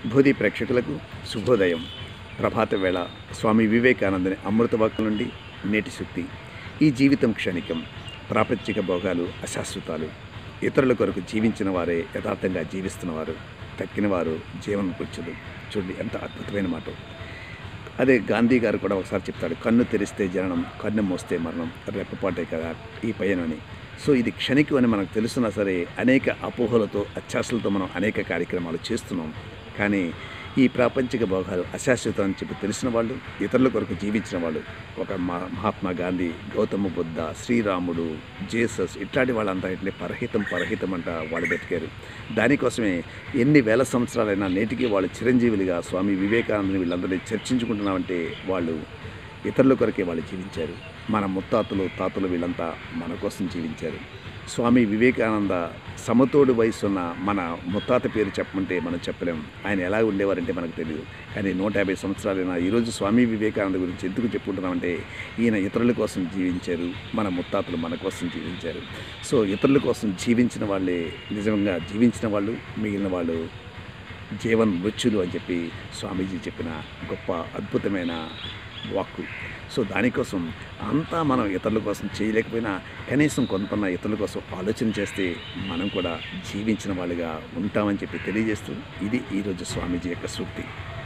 భూది ప్రేక్షకులకు శుభోదయం ప్రభాత వేళ స్వామి వివేకానందని అమృత వాక్కుల నుండి నేటి శక్తి ఈ జీవితం క్షణికం ప్రాపంచిక భోగాలు అశాశ్వతాలు ఇతరుల కొరకు జీవించిన వారే యథార్థంగా జీవిస్తున్నవారు తక్కిన వారు జీవన కూర్చులు చూడండి ఎంత అద్భుతమైన మాట అదే గాంధీ గారు కూడా ఒకసారి చెప్తాడు కన్ను తెరిస్తే జననం కన్ను మోస్తే మరణం రెప్పపాటే కదా ఈ పయనం అని సో ఇది క్షణికం అని మనకు తెలుసున్నా సరే అనేక అపోహలతో అత్యాశలతో మనం అనేక కార్యక్రమాలు చేస్తున్నాం కానీ ఈ ప్రాపంచిక భోగాలు అశాశ్వతం అని చెప్పి తెలిసిన వాళ్ళు ఇతరుల కొరకు జీవించిన వాళ్ళు ఒక మా- మహాత్మా గాంధీ గౌతమ బుద్ధ శ్రీరాముడు జేసస్ ఇట్లాంటి వాళ్ళంతా ఇట్లే పరహితం పరహితం అంట వాళ్ళు బతికారు దానికోసమే ఎన్ని వేల సంవత్సరాలైనా నేటికి వాళ్ళు చిరంజీవులుగా స్వామి వివేకానందని వీళ్ళందరినీ చర్చించుకుంటున్నామంటే వాళ్ళు ఇతరుల కొరకే వాళ్ళు జీవించారు మన ముత్తాతలు తాతలు వీళ్ళంతా మన కోసం జీవించారు స్వామి వివేకానంద సమతోడు వయసున్న మన ముత్తాత పేరు చెప్పమంటే మనం చెప్పలేం ఆయన ఎలా ఉండేవారంటే మనకు తెలియదు కానీ నూట యాభై సంవత్సరాలైనా ఈరోజు స్వామి వివేకానంద గురించి ఎందుకు చెప్పుకుంటున్నామంటే ఈయన ఇతరుల కోసం జీవించారు మన ముత్తాతలు మన కోసం జీవించారు సో ఇతరుల కోసం జీవించిన వాళ్ళే నిజంగా జీవించిన వాళ్ళు మిగిలిన వాళ్ళు జీవన్ మృత్యులు అని చెప్పి స్వామీజీ చెప్పిన గొప్ప అద్భుతమైన వాక్కు సో దానికోసం అంతా మనం ఇతరుల కోసం చేయలేకపోయినా కనీసం కొంత ఇతరుల కోసం ఆలోచన చేస్తే మనం కూడా జీవించిన వాళ్ళుగా ఉంటామని చెప్పి తెలియజేస్తూ ఇది ఈరోజు స్వామీజీ యొక్క సూక్తి